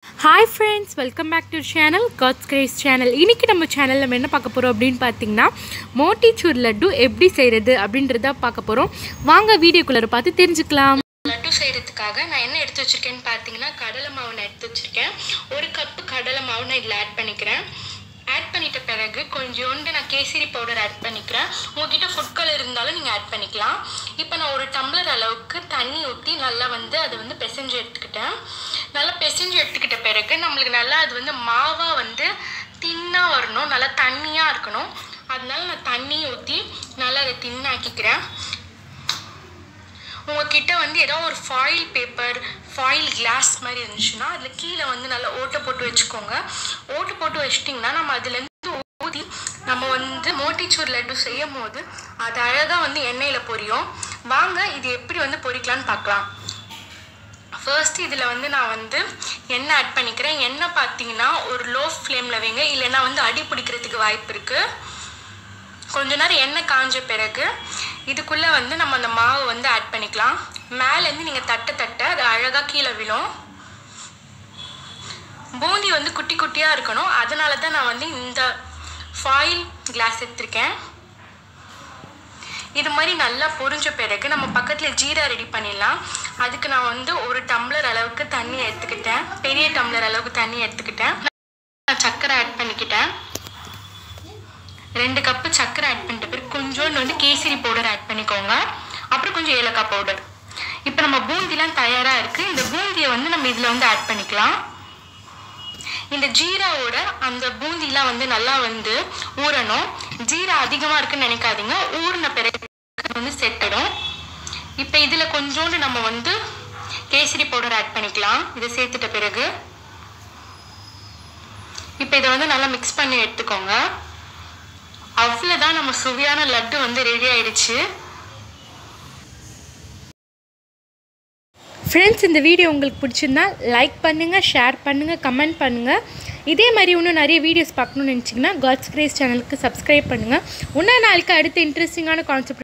hi friends welcome back to channel God's grace channel இன்றைக்கி நம்ம சேனலில் நம்ம என்ன பார்க்க போகிறோம் அப்படின்னு பார்த்தீங்கன்னா மோட்டிச்சூர் லட்டு எப்படி செய்கிறது அப்படின்றத பார்க்க போகிறோம் வாங்க வீடியோக்குள்ளே பார்த்து தெரிஞ்சுக்கலாம் லட்டு செய்கிறதுக்காக நான் என்ன எடுத்து வச்சுருக்கேன்னு பார்த்தீங்கன்னா கடலை மாவு நான் எடுத்து வச்சுருக்கேன் ஒரு கப்பு கடலை மாவு நான் இதில் ஆட் பண்ணிக்கிறேன் ஆட் பண்ணிட்ட பிறகு கொஞ்சோண்டு நான் கேசரி பவுடர் ஆட் பண்ணிக்கிறேன் உங்ககிட்ட ஃபுட் கலர் இருந்தாலும் நீங்கள் ஆட் பண்ணிக்கலாம் இப்போ நான் ஒரு டம்ளர் அளவுக்கு தண்ணி ஊற்றி நல்லா வந்து அதை வந்து பிசைஞ்சு எடுத்துக்கிட்டேன் நல்லா பிசைஞ்சு எடுத்துக்கிட்ட பிறகு நம்மளுக்கு நல்லா அது வந்து மாவாக வந்து தின்னாக வரணும் நல்லா தண்ணியாக இருக்கணும் அதனால நான் தண்ணி ஊற்றி நல்லா அதை தின்னாக்கிக்கிறேன் உங்ககிட்ட வந்து ஏதோ ஒரு ஃபாயில் பேப்பர் ஃபாயில் கிளாஸ் மாதிரி இருந்துச்சுன்னா அதில் கீழே வந்து நல்லா ஓட்டை போட்டு வச்சுக்கோங்க ஓட்டை போட்டு வச்சிட்டிங்கன்னா நம்ம அதுலேருந்து ஊதி நம்ம வந்து மோட்டிச்சூர் லட்டு செய்யும் போது அது அழகாக வந்து எண்ணெயில் பொரியும் வாங்க இது எப்படி வந்து பொரிக்கலான்னு பார்க்கலாம் ஃபர்ஸ்ட் இதில் வந்து நான் வந்து எண்ணெய் ஆட் பண்ணிக்கிறேன் எண்ணெய் பார்த்தீங்கன்னா ஒரு லோ ஃப்ளேமில் வைங்க இல்லைன்னா வந்து அடி பிடிக்கிறதுக்கு வாய்ப்பு இருக்குது கொஞ்ச நேரம் எண்ணெய் காஞ்ச பிறகு இதுக்குள்ளே வந்து நம்ம அந்த மாவு வந்து ஆட் பண்ணிக்கலாம் மேலேருந்து நீங்கள் தட்ட தட்ட அது அழகாக கீழே விழும் பூந்தி வந்து குட்டி குட்டியாக இருக்கணும் அதனால தான் நான் வந்து இந்த ஃபாயில் கிளாஸ் எடுத்திருக்கேன் இது மாதிரி நல்லா பொரிஞ்ச பிறகு நம்ம பக்கத்தில் ஜீரா ரெடி பண்ணிடலாம் அதுக்கு நான் வந்து ஒரு டம்ளர் அளவுக்கு தண்ணி எடுத்துக்கிட்டேன் பெரிய டம்ளர் அளவுக்கு தண்ணி எடுத்துக்கிட்டேன் நான் சர்க்கரை ஆட் பண்ணிக்கிட்டேன் ரெண்டு கப்பு சர்க்கரை ஆட் பண்ணிட்ட பிறகு கொஞ்சோண்டு வந்து கேசரி பவுடர் ஆட் பண்ணிக்கோங்க அப்புறம் கொஞ்சம் ஏலக்காய் பவுடர் இப்போ நம்ம பூந்திலாம் தயாராக இருக்குது இந்த பூந்தியை வந்து நம்ம இதில் வந்து ஆட் பண்ணிக்கலாம் இந்த ஜீராவோட அந்த பூந்திலாம் வந்து நல்லா வந்து ஊறணும் ஜீரா அதிகமாக இருக்குன்னு நினைக்காதீங்க ஊறின பிறகு வந்து செட்டிடும் இப்போ இதில் கொஞ்சோண்டு நம்ம வந்து கேசரி பவுடர் ஆட் பண்ணிக்கலாம் இதை சேர்த்துட்ட பிறகு இப்போ இதை வந்து நல்லா மிக்ஸ் பண்ணி எடுத்துக்கோங்க அவ்வளோதான் நம்ம சுவையான லட்டு வந்து ரெடி ஆயிடுச்சு ஃப்ரெண்ட்ஸ் இந்த வீடியோ உங்களுக்கு பிடிச்சிருந்தா லைக் பண்ணுங்கள் ஷேர் பண்ணுங்கள் கமெண்ட் பண்ணுங்கள் இதே மாதிரி இன்னும் நிறைய வீடியோஸ் பார்க்கணும்னு நினச்சிங்கன்னா காட்ஸ் கிரேஸ் சேனலுக்கு சப்ஸ்கிரைப் பண்ணுங்கள் இன்னும் நாளைக்கு அடுத்த இன்ட்ரெஸ்டிங்கான கான்செப்ட்